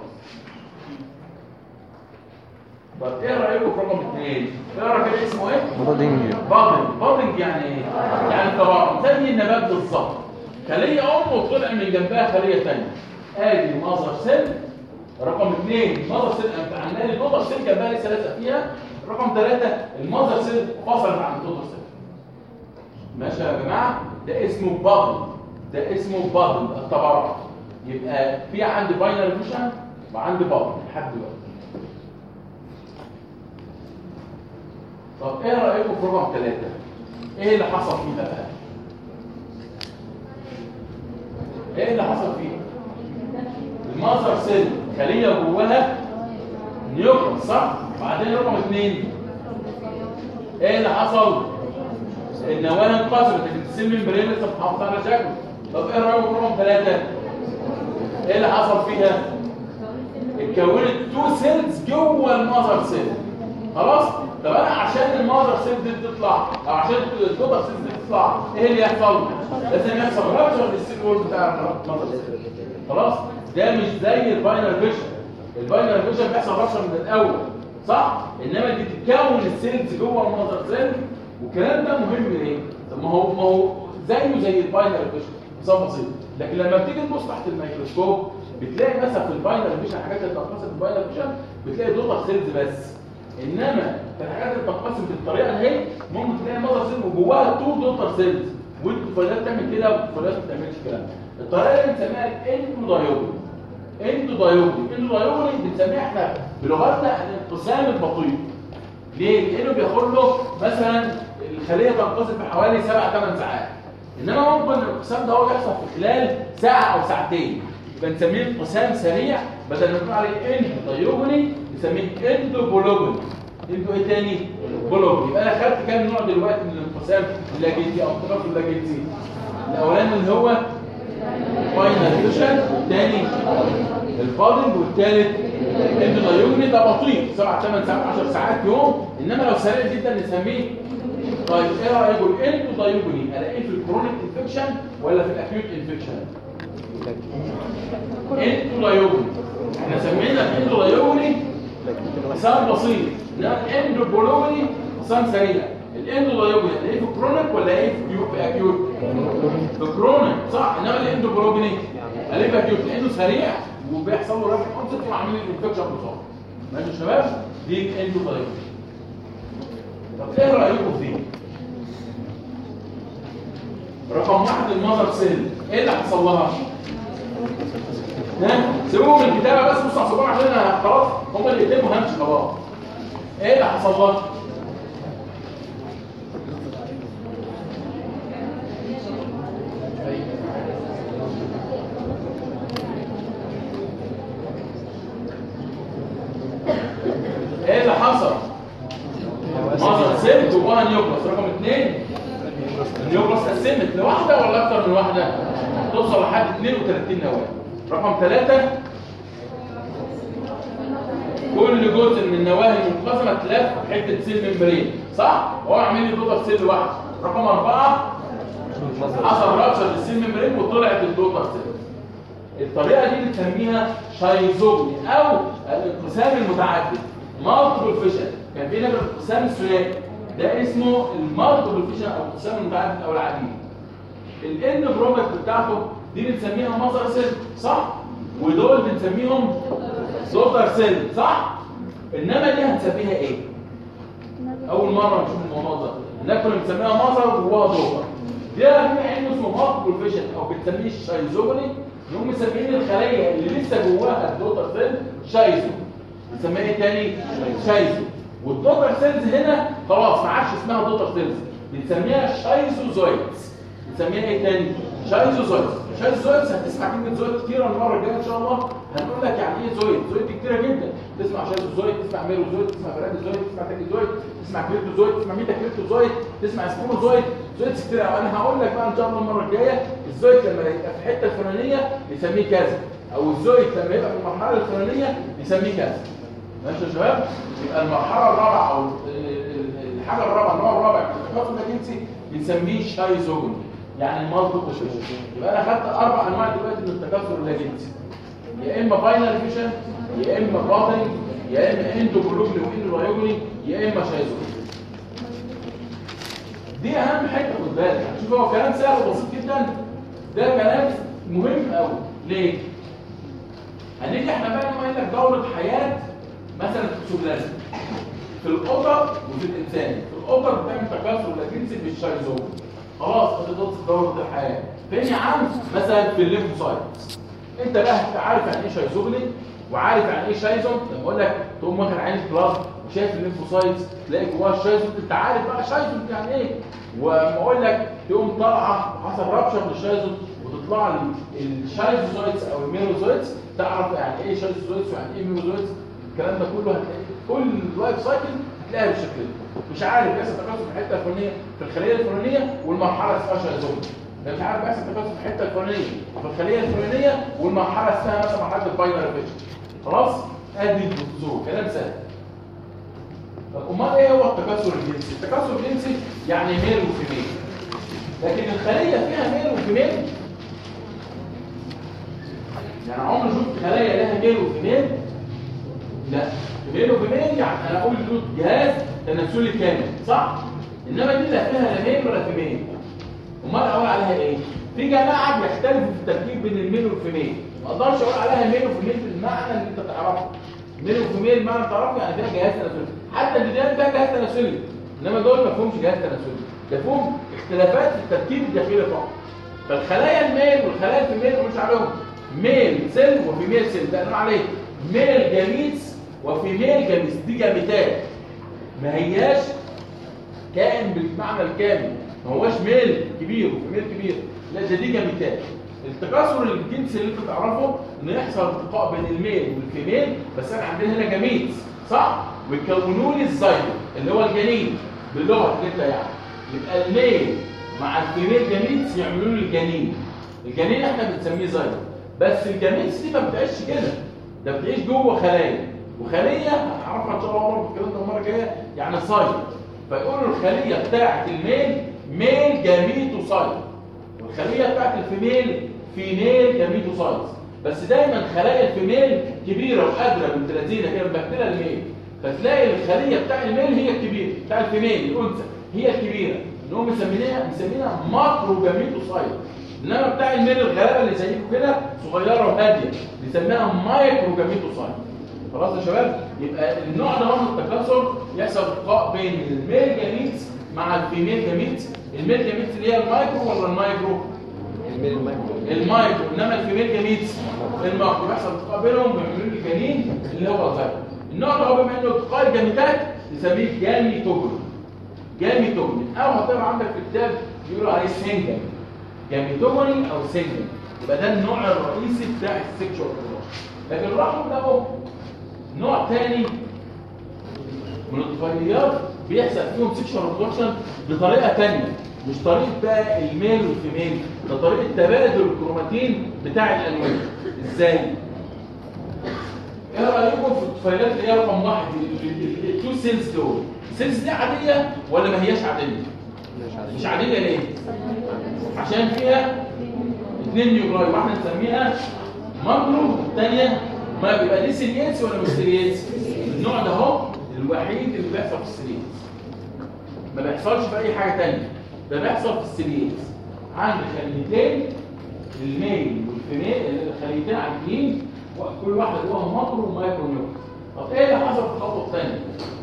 طب ايه رايكم في رقم اثنين؟ اقرا كده اسمه ايه؟ بودنج بادنج بادنج يعني ايه؟ يعني تبارك زي النبات بالظبط خليه ام وطلع من جنبها خليه ثانيه ادي ماذر سيل رقم اثنين ماذر سيل انت عندنا الدوتر سيل جنبها لسه لازقه فيها رقم ثلاثه الماذر سيل فصلت عن الدوتر سيل ماشي يا جماعه ده اسمه بادنج ده اسمه بادنج التبارك يبقى في عندي باينري فيشن وعندي بادنج لحد دلوقتي طب ايه رايكم في رقم ثلاثة ايه اللي حصل فيها بقى ايه اللي حصل فيها الماذر سيل خليه جواها نيوكليوس صح بعدين رقم اثنين ايه اللي حصل النواه انقسمت السيل ممبرين لسه محافظه على شكله طب ايه رايكم في رقم ثلاثة ايه اللي حصل فيها اتكونت تو سيلز جوه الماذر سيل خلاص طب انا عشان الماذر سيل دي تطلع او عشان الدوتر سيل دي تطلع ايه اللي يحصل لازم يحصل رابشر للسيل وول بتاع الماذر سيل خلاص ده مش زي الباينر فيشن الباينر فيشن بيحصل رابشر من الاول صح انما دي تتكون السيلز جوه الماذر سيل والكلام ده مهم ليه طب ما هو ما هو زيه زي الباينر فيشن نظام بسيط لكن لما بتيجي تبص تحت الميكروسكوب بتلاقي مثلا في الباينر فيشن حاجات اللي بتنقسم في الباينر فيشن بتلاقي دوتر سيلز بس انما في الحاجات اللي بتنقسم بالطريقه اللي هي ممكن تلاقي ماذر سيل وجواها تو دوتر سيلز والطفيلات تعمل كده والطفيلات ما بتعملش كده الطريقه اللي بنسميها الاندو دايوجي اندو دايوجي اندو دايوجي بنسميها احنا بلغتنا الانقسام البطيء ليه؟ لانه بياخد له مثلا الخليه تنقسم في حوالي 7 8 ساعات انما ممكن الانقسام ده هو بيحصل في خلال ساعه او ساعتين يبقى نسميه انقسام سريع بدل ما نقول عليه اندو دايوجي نسميه اندو بولوجي اندو ايه تاني؟ بولوجي يبقى انا خدت كام نوع دلوقتي من الانقسام اللاجنسي او التكاثر اللاجنسي الاولاني اللي هو فاينل فيشن والثاني الفاضل والثالث اندو ده بطيء 7 8 ساعات 10 ساعات يوم انما لو سريع جدا نسميه طيب ايه رايكم الاندو دايوجوني الاقيه في الكرونيك انفكشن ولا في الاكيوت انفكشن اندو دايوجوني احنا سمينا الاندو دايوجوني سام بسيط ده الاندوبولوجي سام سريع الاندودايوجي ايه في كرونيك ولا ايه في كيو- في اكيوت في كرونيك صح انما الاندوبولوجي الاقيه في اكيوت لانه سريع وبيحصل له رابط اونست وعامل الانفكشن بسرعه ماشي يا شباب دي الاندودايوجي طب ايه رايكم في دي رقم واحد المذر سيل ايه اللي حصل لها ها سيبوهم من الكتابه بس بصوا على الصباح عشان أنا خلاص هم اللي يتموا همشي خلاص ايه اللي حصل لها ايه اللي حصل مصر سيل جواها نيوكلاس رقم اثنين النيوكلاس قسمت لواحده ولا اكتر من واحده توصل لحد 32 نواه رقم ثلاثة كل جزء من النواهي المنقسمه اتلف حته سيل ممبرين صح هو عامل لي دوتر سيل واحده رقم أربعة حصل رابشر للسيل ممبرين وطلعت الدوتر سيل الطريقه دي بنسميها شايزوجني او الانقسام المتعدد مالتيبل فيشن كان في هنا الانقسام الثلاثي ده اسمه المالتيبل فيشن او الانقسام المتعدد او العديد الاند برودكت بتاعته دي بنسميها ماذر سيل صح ودول بنسميهم دوتر سيل صح انما دي هنسميها ايه اول مره نشوف الموضوع ده هناك كنا بنسميها ماذر وجواها دوتر دي في علم اسمه مالتيبل فيشن او بنسميه الشايزوجني نقوم مسميين الخليه اللي لسه جواها الدوتر سيل شايزو بنسميها ايه تاني شايزو والدوتر سيلز هنا خلاص ما عادش اسمها دوتر سيلز بنسميها شايزوزويدز بنسميها ايه تاني شايزوزويدز شايزوزويدز هتسمع كلمه زويد كتير المره الجايه ان شاء الله هنقول لك يعني ايه زويد زويد دي كتيره جدا تسمع شايزوزويد تسمع ميروزويد تسمع براديزويد تسمع تاكيزويد تسمع كريبتوزويد تسمع ميتا كريبتوزويد تسمع اسكيموزويد زويد كتير قوي انا هقول لك بقى ان شاء الله المره الجايه الزويد لما يبقى في الحته الفلانيه نسميه كذا او الزويد لما يبقى في المرحله الفلانيه نسميه كذا ماشي يا شباب يبقى المرحله الرابعه او ال- ال- الحاجه الرابعه النوع الرابع من التكاثر الجنسي بنسميه شايزوجن يعني مالتيبل فيشن يبقى انا خدت اربع انواع دلوقتي من التكاثر الجنسي يا اما باينري فيشن يا اما باتنج يا اما اندوبولوجني واندوبيوجني يا اما شايزوجن دي اهم حته خد بالك شوف هو كلام سهل وبسيط جدا ده كلام مهم قوي ليه هنيجي احنا بقى نقول لك دوره حياه مثلا السوبلازم في القطط وفي الانسان في القطط بتعمل تكاثر لاجنسي بالشايزوم خلاص انت دوره دوره الحياه فين يا عم مثلا في الليمفوسايت انت بقى هتبقى عارف يعني ايه شايزوجلي وعارف يعني ايه شايزوم لما اقول لك تقوم واخد عين بلازما وشايف الليمفوسايتس تلاقي جواها الشايزوم انت عارف بقى شايزوم يعني ايه وما اقول لك تقوم طالعه حصل رابشر للشايزوم وتطلع لي الشايزوزويتس او الميروزويتس تعرف يعني ايه شايزوزويتس ويعني ايه ميروزويتس الكلام ده كله هتلاقيه كل اللايف سايكل هتلاقيها بالشكل ده مش عارف بيحصل تكاثر في الحته الفلانيه في الخليه الفلانيه والمرحله اسمها شايزوم ده مش عارف بيحصل تكاثر في الحته الفلانيه في الخليه الفلانيه والمرحله اسمها مثلا مرحله الباينري فيشن خلاص ادي الدكتور كلام سهل طب امال ايه هو التكاثر الجنسي التكاثر الجنسي يعني ميل وفيميل لكن الخليه فيها ميل وفيميل يعني عمري شفت خلايا لها ميل وفيميل لا ميل وفيميل يعني انا اقول له جهاز تناسلي كامل صح انما دي لا فيها لا ميل ولا فيميل امال اقول عليها ايه في جماعه بيختلفوا في التركيب بين الميل والفيميل ما اقدرش اقول عليها ميل وفيميل بالمعنى اللي انت تعرفه ميل وفيميل معنى تعرفه يعني فيها جهاز تناسلي حتى البدايات فيها جهاز تناسلي انما دول ما فيهمش جهاز تناسلي ده فيهم اختلافات في التركيب الداخلي فقط فالخلايا الميل والخلايا الفيميل مش عليهم ميل سيل وفيميل سيل ده قالوا عليه ميل جاميتس وفيميل جاميتس دي جاميتات ما هياش كائن بالمعنى الكامل ما هواش ميل كبير وفيميل كبير لا ده دي جاميتات التكاثر الجنسي اللي انت تعرفه ان يحصل التقاء بين الميل والفيميل بس انا عندنا هنا جاميتس صح ويكونوا لي الزايد اللي هو الجنين باللغه اللي انت يعني يبقى الميل مع الفيميل جاميتس يعملوا لي الجنين الجنين احنا بنسميه زايد بس الجاميتس دي ما بتعيش كده ده بتعيش جوه خلايا وخليه هنعرفها ان شاء الله برضه الكلام ده المره الجايه يعني سايد فيقولوا الخليه بتاعه الميل ميل جاميتوسايت والخليه بتاعه الفيميل فيميل جاميتوسايت بس دايما خلايا الفيميل كبيره وقادره بنت لذينه كده مبهدله الميل فتلاقي الخليه بتاع الميل هي الكبيره بتاع الفيميل الانثى هي الكبيره اللي هو مسمينها مسمينها ماكرو جاميتوسايت انما بتاع الميل الغلابه اللي زيكم كده صغيره وهاديه بنسميها مايكرو جاميتوسايت خلاص يا شباب يبقى النوع ده من التكاثر يحصل التقاء بين الميل جاميتس مع الفيميل جاميتس الميل جاميتس اللي هي المايكرو ولا المايكرو الميل المايكرو المايكرو انما الفيميل جاميتس الماكرو بيحصل التقاء بينهم بيعملوا لي جنين اللي هو الزيجوت النوع ده هو بما انه التقاء الجاميتات نسميه جاميتوجون جاميتوجون او هتقرا عندك في الكتاب بيقولوا عليه سنجل جاميتوجوني او سنجل يبقى ده النوع الرئيسي بتاع السكشوال لكن الرحم ده هو نوع تاني من الطفيليات بيحصل فيهم سيكشوال ريبرودكشن بطريقه تانية مش طريقه بقى الميل والفيميل ده طريقه تبادل الكروماتين بتاع الانواع ازاي ايه رايكم في الطفيلات اللي هي رقم واحد التو سيلز دول السيلز دي عاديه ولا ما هياش عاديه مش عاديه ليه عشان فيها اثنين نيوكلاي واحده نسميها ماكرو والثانيه ما بيبقى دي سيلياتس ولا مش سيلياتس النوع ده اهو الوحيد اللي بيحصل في السيلياتس ما بيحصلش في اي حاجه ثانيه ده بيحصل في السيلياتس عند خليتين الميل والفيميل الخليتين عاديين كل واحده جواها ماكرو ومايكرو نيوكليس طب ايه اللي حصل في الخطوه الثانيه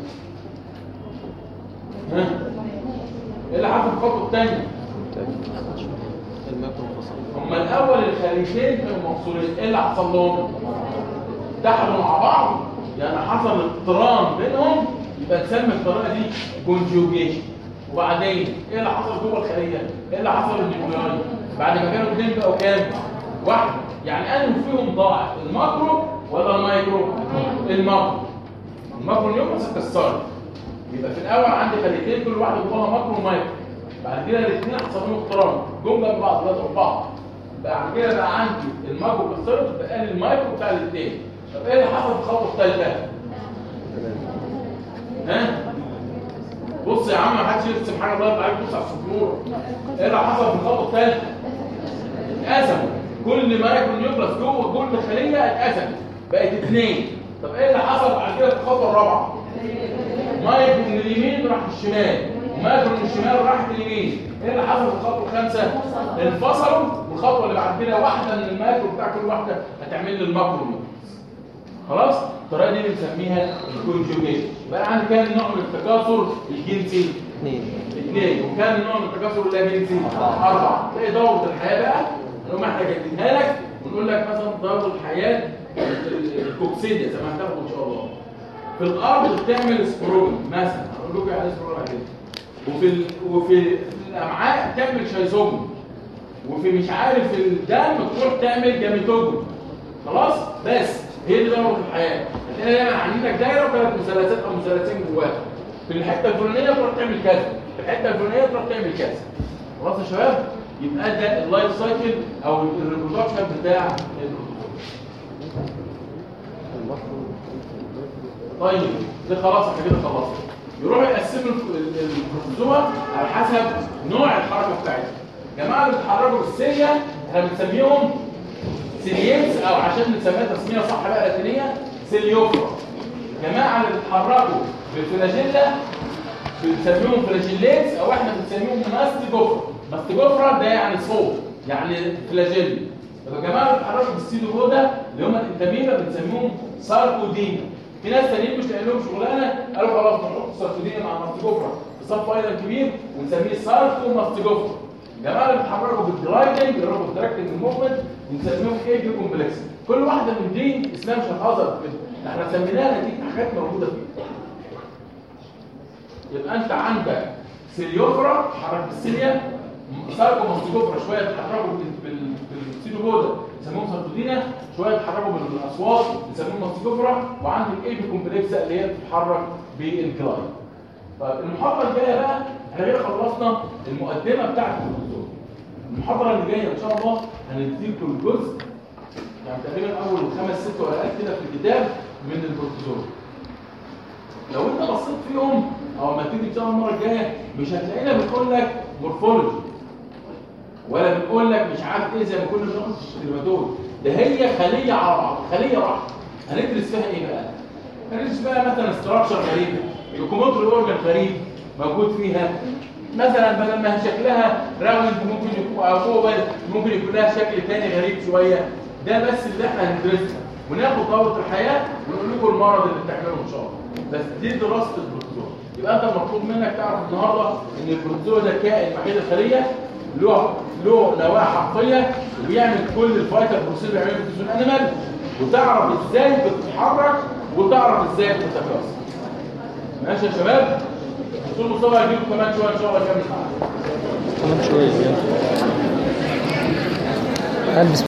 ها ايه اللي حصل في الخطوه الثانيه المايكرو انفصل هما الاول الخليتين كانوا مفصولين ايه اللي حصل لهم اتحدوا مع بعض يعني حصل اقتران بينهم يبقى تسمى الطريقه دي كونجوجيشن وبعدين ايه اللي حصل جوه الخليه ايه اللي حصل للنيوكلياي بعد ما كانوا اثنين بقوا كام واحد يعني انه فيهم ضاع الماكرو ولا المايكرو الماكرو الماكرو نيوكليس اتكسرت يبقى في الاول عندي خليتين كل واحده جواها ماكرو ومايكرو بعد كده الاثنين حصل لهم اقتران جم جنب بعض لازقوا بعض بعد كده بقى عندي الماكرو اتكسرت بقى لي المايكرو بتاع الاثنين طب ايه اللي حصل في الخطوه الثالثه ها بص يا عم ما حدش يرسم حاجه الله عليك بص على السبوره ايه اللي حصل في الخطوه الثالثه اتقسموا كل مايكرو نيوكلاس جوه كل خليه اتقسمت بقت اثنين طب ايه اللي حصل بعد كده في الخطوه الرابعه مايكرو من اليمين راح الشمال ومايكرو من الشمال راحت اليمين ايه اللي حصل في الخطوه الخامسه انفصلوا والخطوه اللي بعد كده واحده من المايكرو بتاع كل واحده هتعمل لي الماكرو نيوكلاس خلاص الطريقه دي بنسميها الكونجوجيشن بقى عندي كام نوع من التكاثر الجنسي اثنين اثنين وكام نوع من التكاثر اللامجنسي اربعه تلاقي دوره الحياه بقى اللي هم احنا جايبينها لك ونقول لك مثلا دوره الحياه الكوكسيديا زي ما هتاخده ان شاء الله في الارض بتعمل سبروجن مثلا هقول لكم يعني سبروجن كده وفي ال... وفي الامعاء تعمل شيزوجن وفي مش عارف الدم تروح تعمل جاميتوجن خلاص بس هي دي دوره الحياه هتلاقي دايما عندك دايره وثلاث مثلثات او مثلثين جواها في الحته الفلانيه تروح تعمل كذا في الحته الفلانيه تروح تعمل كذا خلاص يا شباب يبقى ده اللايف سايكل او الريبرودكشن بتاع البروتوزوم المايكرو طيب ده خلاص احنا كده خلصنا يروحوا يقسموا ال- البروتوزوما على حسب نوع الحركه بتاعتها جماعه اللي بيتحركوا بالسيريا احنا بنسميهم سيلييتس او عشان نسميها تسميه صح بقى لاتينيه سيليوفرا جماعه اللي بيتحركوا بالفلاجيلا بنسميهم فلاجيليتس او احنا بنسميهم ماستيجوفرا ماستيجوفرا ده يعني صوت يعني فلاجيل طب يا جماعه اللي بيتحركوا بالسيدوبودا اللي هم الانتاميبا بنسميهم ساركودينا في ناس تانيين مش لاقي لهم شغلانه قالوا خلاص نحط الساركودينا مع الماستيجوفرا في صف ايضا كبير ونسميه ساركو ماستيجوفرا الجماعه اللي بيتحركوا بالدرايفنج اللي هو بالدراكتنج موفمنت بنسميهم ايجي كومبلكس كل واحده من دي اسمها مش هتحصل كده احنا سميناها نتيجه حاجات موجوده فيها يبقى انت عندك سيليوفرا تحرك بالسيليا ساركو ماستيجوفرا شويه تحركوا بال- بال- بالسيلوبودا يسموهم ساركودينا شويه تحركوا بالاصوات يسموهم ماستيجوفرا وعندك ايبي كومبلكس اللي هي بتتحرك بالكلاين طيب المحاضره الجايه بقى احنا كده خلصنا المقدمه بتاعت البروتوزوم المحاضره اللي جايه ان شاء الله هنديكم الجزء يعني تقريبا اول خمس ست ورقات كده في الكتاب من البروتوزوم لو انت بصيت فيهم او ما تيجي ان شاء الله المره الجايه مش هتلاقينا بنقول لك مورفولوجي ولا بنقول لك مش عارف ايه زي ما كنا بناخد في الكلماتول ده هي خليه على بعض خليه واحده هندرس فيها ايه بقى هندرس بقى مثلا استراكشر غريبه الكوموتري اورجان غريب موجود فيها مثلا بدل ما شكلها راوند ممكن يكون او اوفل ممكن يكون لها شكل تاني غريب شويه ده بس اللي احنا هندرسها وناخد دوره الحياه ونقول لكم المرض اللي بتعمله ان شاء الله بس دي دراسه البروتوزوا يبقى انت المطلوب منك تعرف النهارده ان البروتوزوا ده كائن وحيد الخليه له له نواه حقيقيه وبيعمل كل الفايتال بروسيس اللي بيعمله البروتوزوا انيمال وتعرف ازاي بتتحرك وتعرف ازاي بتتكاثر ماشي يا شباب دكتور مصطفى هيجيبكم كمان شويه ان شاء الله يكمل معانا كمان شوية يعني. هلبس